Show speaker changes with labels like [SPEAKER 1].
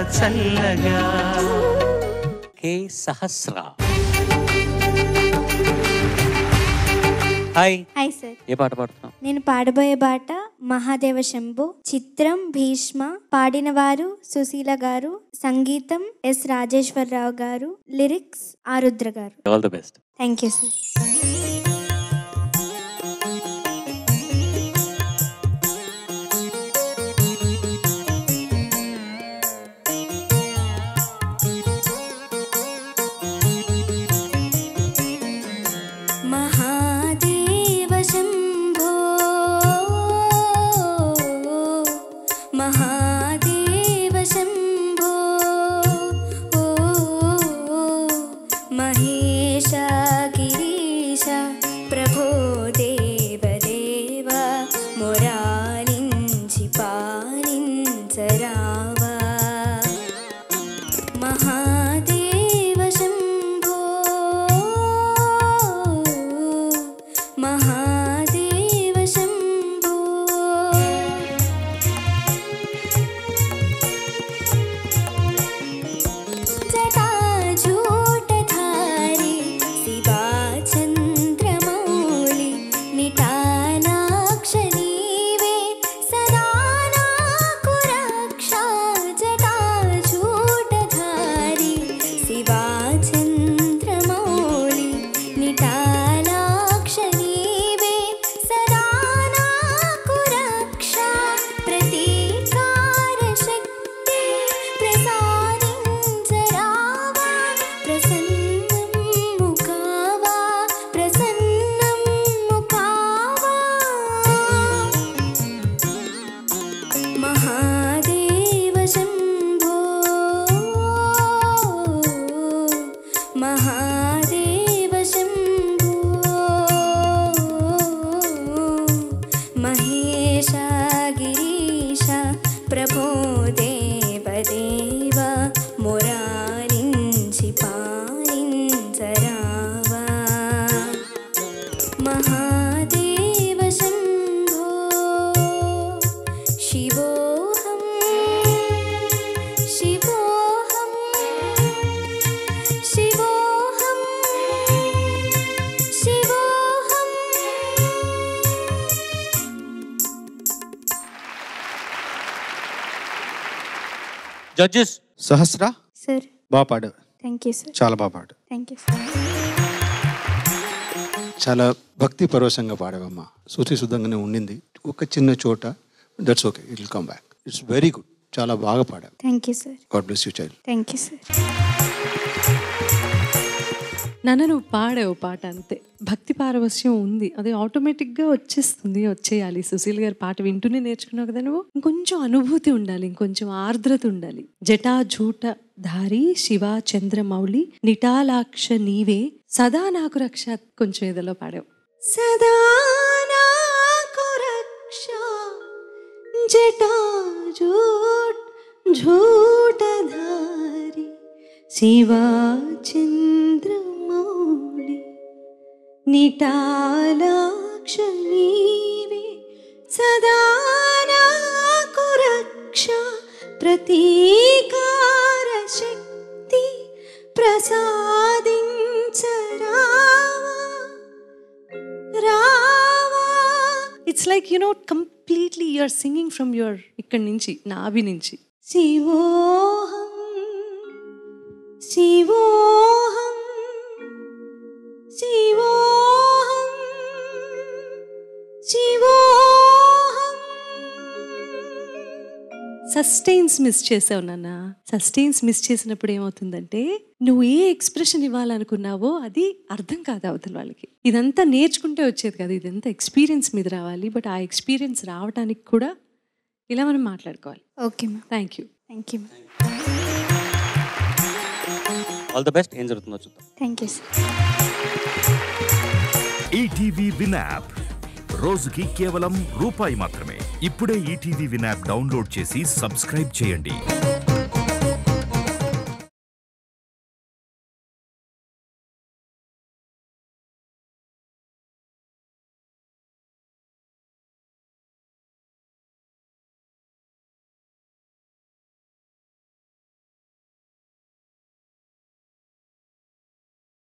[SPEAKER 1] చల్లగా
[SPEAKER 2] K Sahasra hi
[SPEAKER 3] hi sir
[SPEAKER 2] ఏ పాట పాడుతున్నావు
[SPEAKER 3] నేను పాడబోయే పాట మహాదేవ శంభు చిత్రం భీష్మ పాడిన వారు సుశీల గారు సంగీతం ఎస్ రాజేశ్వరరావు గారు లిరిక్స్ ఆరుద్ర గారు
[SPEAKER 2] all the best
[SPEAKER 3] thank you sir Mahadev शम्भो महादेव शम्भो महेश गिरीश प्रभो देवदेव मुरालिञ्चि पालिञ्चरावा महादेव शम्भो महादेव शम्भो जटाजूटधारी शिवाचन्द्रमौलि निटानाक्षनीवे सदा नाकुरक्षा जटाजूटधारी शिवाचन्द्रमौलि निटालाक्षनीवे सदा नाकुरक्षा प्रतीकारशक्ति प्रसादिञ्चरावा प्रसन्नं मुखावा प्रसन्नं मुखावा महादेव शम्भो महादेव शम्भो महेश गिरीश प्रभो देवदेव मुरारिञ्चि पालिञ्चरावा महादेव शम्भो शिवोऽहं शिवोऽहं शिवोऽहं शिवोऽहम्
[SPEAKER 2] జడ్జెస్
[SPEAKER 4] సహస్ర
[SPEAKER 3] సార్
[SPEAKER 4] బాగా పాడావు
[SPEAKER 3] థ్యాంక్ యూ సార్
[SPEAKER 4] చాలా బాగా పాడు
[SPEAKER 3] థ్యాంక్ యూ సార్
[SPEAKER 4] చాలా భక్తి పరవశంగా పాడావమ్మా శుచి శుద్ధంగానే ఉండింది ఒక చిన్న చోట that's okay it will come back it's very good చాలా బాగా పాడావు
[SPEAKER 3] thank you sir
[SPEAKER 4] God bless you child
[SPEAKER 3] thank you sir
[SPEAKER 5] నాన్న నువ్వు పాడావు పాట అంతే భక్తి పారవస్యం ఉంది అది ఆటోమేటిక్గా వచ్చేస్తుంది వచ్చేయాలి సుశీల్ గారి పాట వింటూనే నేర్చుకున్నావు కదా నువ్వు ఇంకొంచెం అనుభూతి ఉండాలి ఇంకొంచెం ఆర్ద్రత ఉండాలి జటా జూట ధారి శివ చంద్రమౌళి నిటాలాక్ష నీవే సదా నాకు రక్ష కొంచెం ఏదలో పాడావు
[SPEAKER 3] సదా నాకు రక్ష జటాజూట్ झूठधारी शिवा चन्द्रमौळि निटालाक्षणीवे सदा नाकु रक्षा प्रतीकारशक्ति प्रसादिంచరావా రావా
[SPEAKER 5] it's like you know completely you're singing from your ఇక్కడి నుంచి నాభి నుంచి
[SPEAKER 3] శివోహం శివోహం శివోహం శివోహం
[SPEAKER 5] సస్టైన్స్ మిస్ చేసావు నాన్న సస్టైన్స్ మిస్ చేసినప్పుడు ఏమవుతుందంటే నువ్వు ఏ ఎక్స్ప్రెషన్ ఇవ్వాలనుకున్నావో అది అర్థం కాదు అవతల వాళ్ళకి ఇదంతా నేర్చుకుంటే వచ్చేది కదా ఇదంతా ఎక్స్పీరియన్స్ మీద రావాలి బట్ ఆ ఎక్స్పీరియన్స్ రావడానికి కూడా ఇలా మనం మాట్లాడుకోవాలి
[SPEAKER 3] okay ma'am
[SPEAKER 5] thank you
[SPEAKER 3] thank you ma'am
[SPEAKER 2] all the best ఏం జరుగుతుందో చూద్దాం
[SPEAKER 3] thank you sir
[SPEAKER 6] ETV Win app రోజుకి కేవలం రూపాయి మాత్రమే ఇప్పుడే ఈటీవీ విన్ యాప్ డౌన్లోడ్ చేసి సబ్స్క్రైబ్ చేయండి